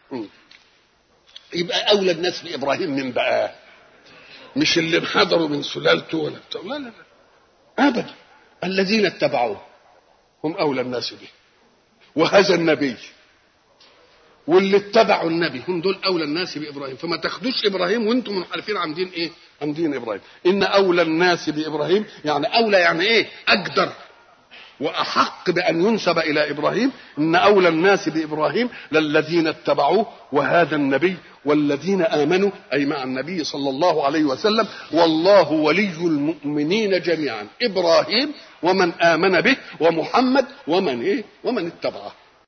مم. يبقى اولى الناس بابراهيم من بقى مش اللي انحدروا من سلالته ولا بتاع لا لا لا ابدا الذين اتبعوه هم اولى الناس به وهذا النبي واللي اتبعوا النبي هم دول اولى الناس بابراهيم فما تاخدوش ابراهيم وانتم منحرفين عن دين ايه عن دين ابراهيم ان اولى الناس بابراهيم يعني اولى يعني ايه اقدر واحق بان ينسب الى ابراهيم ان اولى الناس بابراهيم للذين اتبعوه وهذا النبي والذين امنوا اي مع النبي صلى الله عليه وسلم والله ولي المؤمنين جميعا ابراهيم ومن امن به ومحمد ومن ايه ومن اتبعه